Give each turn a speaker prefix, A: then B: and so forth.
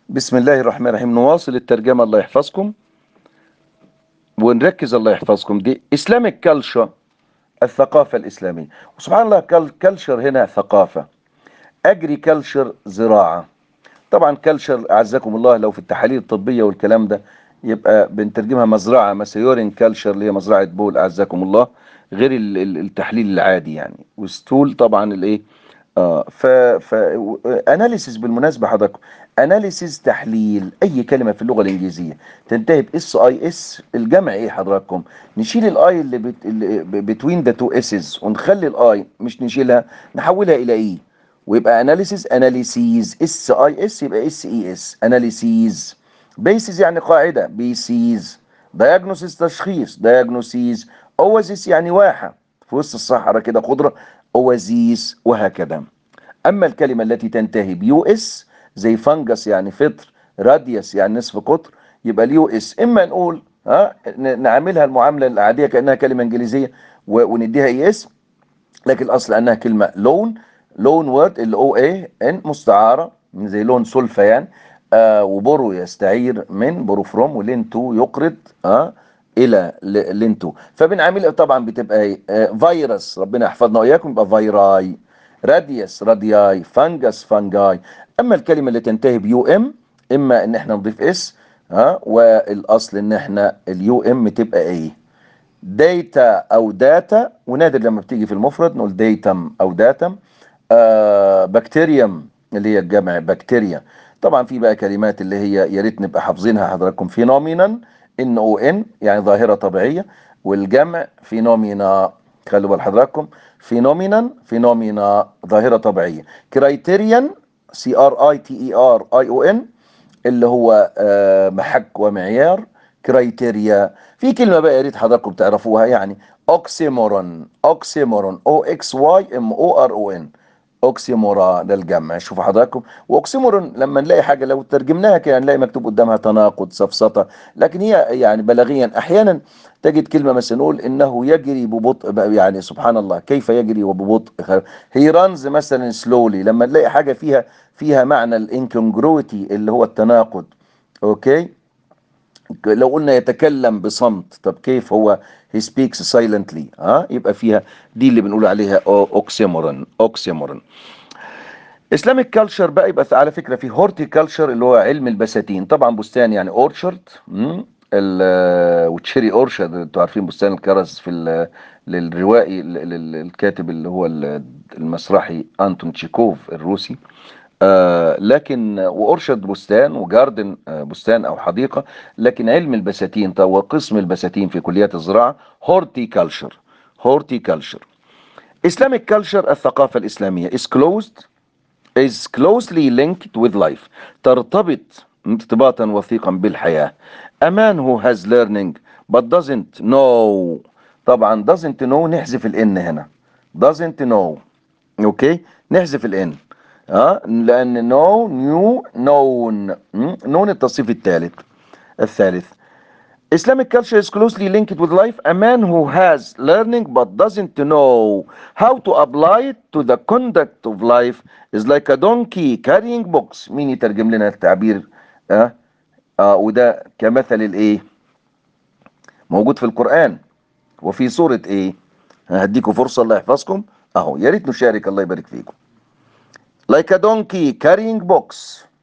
A: بسم الله الرحمن الرحيم نواصل الترجمة الله يحفظكم ونركز الله يحفظكم دي Islamic culture الثقافة الإسلامية وسبحان الله كلشر هنا ثقافة agriculture زراعة طبعا كلشر أعزكم الله لو في التحاليل الطبية والكلام ده يبقى بنترجمها مزرعة مسيورين كلشر اللي هي مزرعة بول أعزكم الله غير ال- ال- التحليل العادي يعني وستول طبعا الايه اه ف ف اناليسيس بالمناسبه حضراتكم اناليسيس تحليل اي كلمه في اللغه الانجليزيه تنتهي باس اي اس الجمع ايه حضراتكم نشيل الاي اللي بتوين ذا تو اسز ونخلي الاي مش نشيلها نحولها الى اي ويبقى اناليسيس اناليسيز اس اي اس يبقى اس اي اس اناليسيز بيسز يعني قاعده بيسيز دايجنوسيس تشخيص دايجنوسيز اوازيس يعني واحه في وسط الصحراء كده خضره اوازيس وهكذا اما الكلمه التي تنتهي بيو اس زي فنجس يعني فطر راديوس يعني نصف قطر يبقى اليو اس اما نقول ها ن- نعاملها المعامله العاديه كانها كلمه انجليزيه و- ونديها اي اس لكن الاصل انها كلمه لون لون وورد ال او اي ان مستعاره زي لون سلفه يعني آه وبرو يستعير من برو فروم ولين تو يقرض آه الى ل- لين تو فبنعمل طبعا بتبقى ايه آه فيروس ربنا يحفظنا واياكم يبقى فيراي راديوس رادياي فانجس فانجاي اما الكلمه اللي تنتهي بيو ام اما ان احنا نضيف اس ها والاصل ان احنا اليو ام تبقى ايه داتا او داتا ونادر لما بتيجي في المفرد نقول ديتم او داتم آه بكتيريوم اللي هي الجمع بكتيريا طبعا في بقى كلمات اللي هي يا ريت نبقى حافظينها حضراتكم فينومينا ان او ان يعني ظاهره طبيعيه والجمع فينومينا خلوا بال حضراتكم فينومينا فينومينا ظاهره طبيعيه كرايتيريان سي ار اي تي اي ار اي او ان اللي هو آه، محك ومعيار كرايتيريا في كلمه بقى يا ريت حضراتكم تعرفوها يعني اوكسيمورون اوكسيمورون او اكس واي ام او ار او ان اوكسيمورا ده الجمع شوفوا حضراتكم واوكسيمورون لما نلاقي حاجه لو ترجمناها كده نلاقي مكتوب قدامها تناقض سفسطه لكن هي يعني بلاغيا احيانا تجد كلمه مثلا نقول انه يجري ببطء يعني سبحان الله كيف يجري وببطء هي رانز مثلا سلولي لما نلاقي حاجه فيها فيها معنى الانكونجروتي اللي هو التناقض اوكي لو قلنا يتكلم بصمت طب كيف هو he speaks silently ها يبقى فيها دي اللي بنقول عليها اوكسيمورون اوكسيمورون اسلامك كلتشر بقى يبقى على فكره في هورتي كلتشر اللي هو علم البساتين طبعا بستان يعني اورشارد وتشيري اورشارد انتوا عارفين بستان الكرز في ال- للروائي ال- ال- الكاتب اللي هو ال- المسرحي انتون تشيكوف الروسي آه لكن وأرشد بستان وجاردن آه بستان أو حديقة لكن علم البساتين طب وقسم البساتين في كليات الزراعة هورتي كالشر هورتي كالشر Islamic culture الثقافة الإسلامية is closed is closely linked with life ترتبط ارتباطا وثيقا بالحياة A man who has learning but doesn't know طبعا doesn't know نحذف الان هنا doesn't know اوكي نحذف الان اه لان know new known known التصريف الثالث الثالث Islamic culture is closely linked with life. A man who has learning but doesn't know how to apply it to the conduct of life is like a donkey carrying books. مين يترجم لنا التعبير؟ اه, آه وده كمثل الايه؟ موجود في القرآن وفي سورة ايه؟ هديكم فرصة الله يحفظكم. اهو يا ريت نشارك الله يبارك فيكم. Like a donkey carrying books